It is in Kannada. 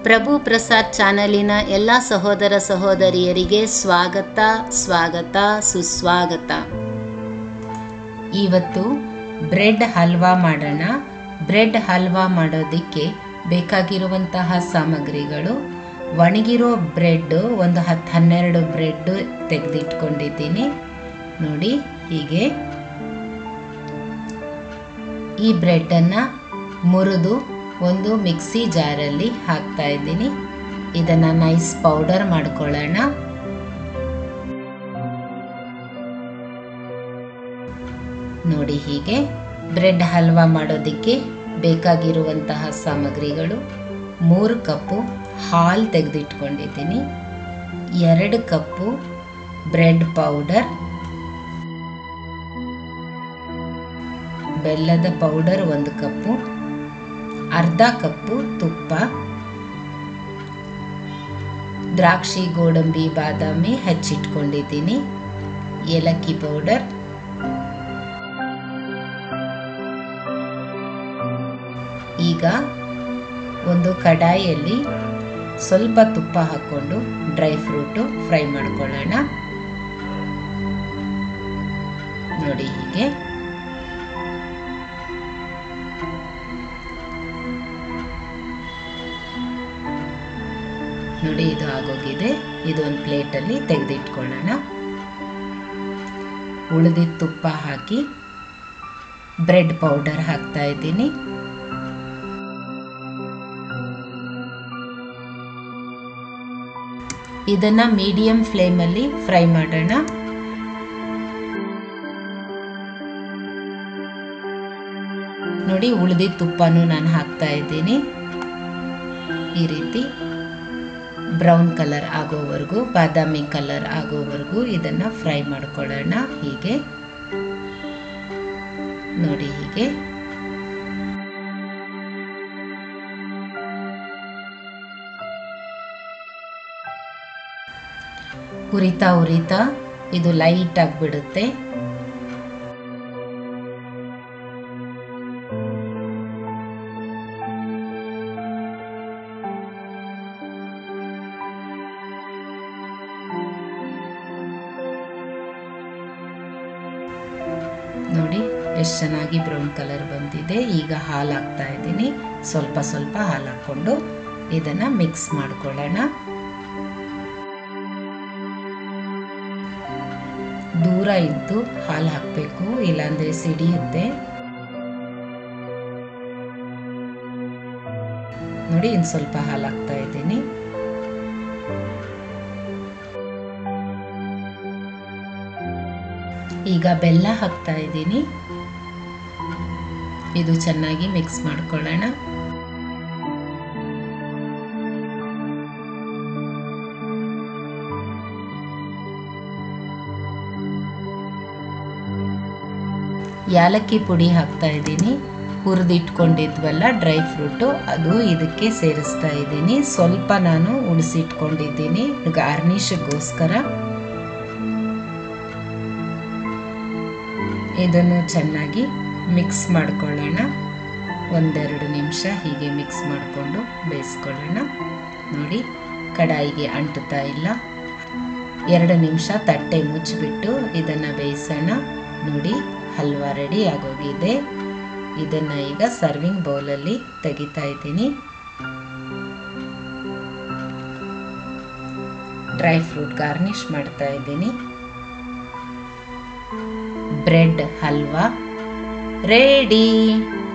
ಪ್ರಭು ಪ್ರಸಾದ್ ಚಾನಲಿನ ಎಲ್ಲ ಸಹೋದರ ಸಹೋದರಿಯರಿಗೆ ಸ್ವಾಗತ ಸ್ವಾಗತ ಸುಸ್ವಾಗತ ಇವತ್ತು ಬ್ರೆಡ್ ಹಲ್ವಾ ಮಾಡೋಣ ಬ್ರೆಡ್ ಹಲ್ವಾ ಮಾಡೋದಕ್ಕೆ ಬೇಕಾಗಿರುವಂತಹ ಸಾಮಗ್ರಿಗಳು ಒಣಗಿರೋ ಬ್ರೆಡ್ ಒಂದು ಹತ್ತು ಹನ್ನೆರಡು ಬ್ರೆಡ್ ತೆಗೆದಿಟ್ಕೊಂಡಿದ್ದೀನಿ ನೋಡಿ ಹೀಗೆ ಈ ಬ್ರೆಡ್ಡನ್ನು ಮುರಿದು ಒಂದು ಮಿಕ್ಸಿ ಜಾರಲ್ಲಿ ಹಾಕ್ತಾ ಇದ್ದೀನಿ ಇದನ್ನು ನೈಸ್ ಪೌಡರ್ ಮಾಡ್ಕೊಳ್ಳೋಣ ನೋಡಿ ಹೀಗೆ ಬ್ರೆಡ್ ಹಲ್ವಾ ಮಾಡೋದಕ್ಕೆ ಬೇಕಾಗಿರುವಂತಹ ಸಾಮಗ್ರಿಗಳು ಮೂರು ಕಪ್ಪು ಹಾಲು ತೆಗೆದಿಟ್ಕೊಂಡಿದ್ದೀನಿ ಎರಡು ಕಪ್ಪು ಬ್ರೆಡ್ ಪೌಡರ್ ಬೆಲ್ಲದ ಪೌಡರ್ ಒಂದು ಕಪ್ಪು ಅರ್ಧ ಕಪ್ಪು ತುಪ್ಪ ದ್ರಾಕ್ಷಿ ಗೋಡಂಬಿ ಬಾದಾಮಿ ಹಚ್ಚಿಟ್ಕೊಂಡಿದ್ದೀನಿ ಏಲಕ್ಕಿ ಪೌಡರ್ ಈಗ ಒಂದು ಕಡಾಯಿಯಲ್ಲಿ ಸ್ವಲ್ಪ ತುಪ್ಪ ಹಾಕ್ಕೊಂಡು ಡ್ರೈ ಫ್ರೂಟು ಫ್ರೈ ಮಾಡ್ಕೊಳ್ಳೋಣ ನೋಡಿ ಹೀಗೆ ನೋಡಿ ಇದು ಆಗೋಗಿದೆ ಇದು ಒಂದು ಪ್ಲೇಟಲ್ಲಿ ತೆಗೆದಿಟ್ಕೊಳ್ಳೋಣ ಉಳಿದಿದ್ದ ತುಪ್ಪ ಹಾಕಿ ಬ್ರೆಡ್ ಪೌಡರ್ ಹಾಕ್ತಾ ಇದ್ದೀನಿ ಇದನ್ನ ಮೀಡಿಯಂ ಫ್ಲೇಮಲ್ಲಿ ಫ್ರೈ ಮಾಡೋಣ ನೋಡಿ ಉಳಿದಿದ್ದ ತುಪ್ಪನೂ ನಾನು ಹಾಕ್ತಾ ಇದ್ದೀನಿ ಈ ರೀತಿ ಬ್ರೌನ್ ಕಲರ್ ಆಗೋವರೆಗೂ ಬಾದಾಮಿ ಕಲರ್ ಆಗೋವರೆಗೂ ಇದನ್ನು ಫ್ರೈ ಮಾಡ್ಕೊಳ್ಳೋಣ ಹೀಗೆ ನೋಡಿ ಹೀಗೆ ಉರಿತಾ ಉರಿತಾ ಇದು ಲೈಟ್ ಆಗಿಬಿಡುತ್ತೆ ನೋಡಿ ಎಷ್ಟು ಚೆನ್ನಾಗಿ ಬ್ರೌನ್ ಕಲರ್ ಬಂದಿದೆ ಈಗ ಹಾಲು ಹಾಕ್ತಾ ಇದ್ದೀನಿ ಸ್ವಲ್ಪ ಸ್ವಲ್ಪ ಹಾಲು ಹಾಕ್ಕೊಂಡು ಇದನ್ನು ಮಿಕ್ಸ್ ಮಾಡ್ಕೊಳ್ಳೋಣ ದೂರ ಇದ್ದು ಹಾಲು ಹಾಕಬೇಕು ಇಲ್ಲಾಂದರೆ ಸಿಡಿಯುತ್ತೆ ನೋಡಿ ಇನ್ನು ಸ್ವಲ್ಪ ಹಾಲು ಹಾಕ್ತಾ ಇದ್ದೀನಿ ಈಗ ಬೆಲ್ಲ ಹಾಕ್ತಾ ಇದ್ದೀನಿ ಇದು ಚೆನ್ನಾಗಿ ಮಿಕ್ಸ್ ಮಾಡ್ಕೊಳ್ಳೋಣ ಯಾಲಕ್ಕಿ ಪುಡಿ ಹಾಕ್ತಾ ಇದ್ದೀನಿ ಹುರಿದಿಟ್ಕೊಂಡಿದ್ವಲ್ಲ ಡ್ರೈ ಫ್ರೂಟು ಅದು ಇದಕ್ಕೆ ಸೇರಿಸ್ತಾ ಇದ್ದೀನಿ ಸ್ವಲ್ಪ ನಾನು ಉಳಿಸಿಟ್ಕೊಂಡಿದ್ದೀನಿ ಗಾರ್ನಿಷ್ಗೋಸ್ಕರ ಇದನ್ನು ಚೆನ್ನಾಗಿ ಮಿಕ್ಸ್ ಮಾಡ್ಕೊಳ್ಳೋಣ ಒಂದೆರಡು ನಿಮಿಷ ಹೀಗೆ ಮಿಕ್ಸ್ ಮಾಡಿಕೊಂಡು ಬೇಯಿಸ್ಕೊಳ್ಳೋಣ ನೋಡಿ ಕಡಾಯಿಗೆ ಅಂಟುತ್ತಾ ಇಲ್ಲ ಎರಡು ನಿಮಿಷ ತಟ್ಟೆ ಮುಚ್ಚಿಬಿಟ್ಟು ಇದನ್ನು ಬೇಯಿಸೋಣ ನೋಡಿ ಹಲ್ವಾ ರೆಡಿ ಆಗೋಗಿದೆ ಇದನ್ನು ಈಗ ಸರ್ವಿಂಗ್ ಬೌಲಲ್ಲಿ ತೆಗಿತಾ ಇದ್ದೀನಿ ಡ್ರೈ ಫ್ರೂಟ್ ಗಾರ್ನಿಷ್ ಮಾಡ್ತಾ ಇದ್ದೀನಿ ಬ್ರೆಡ್ ಹಲ್ವಾ ರೆಡಿ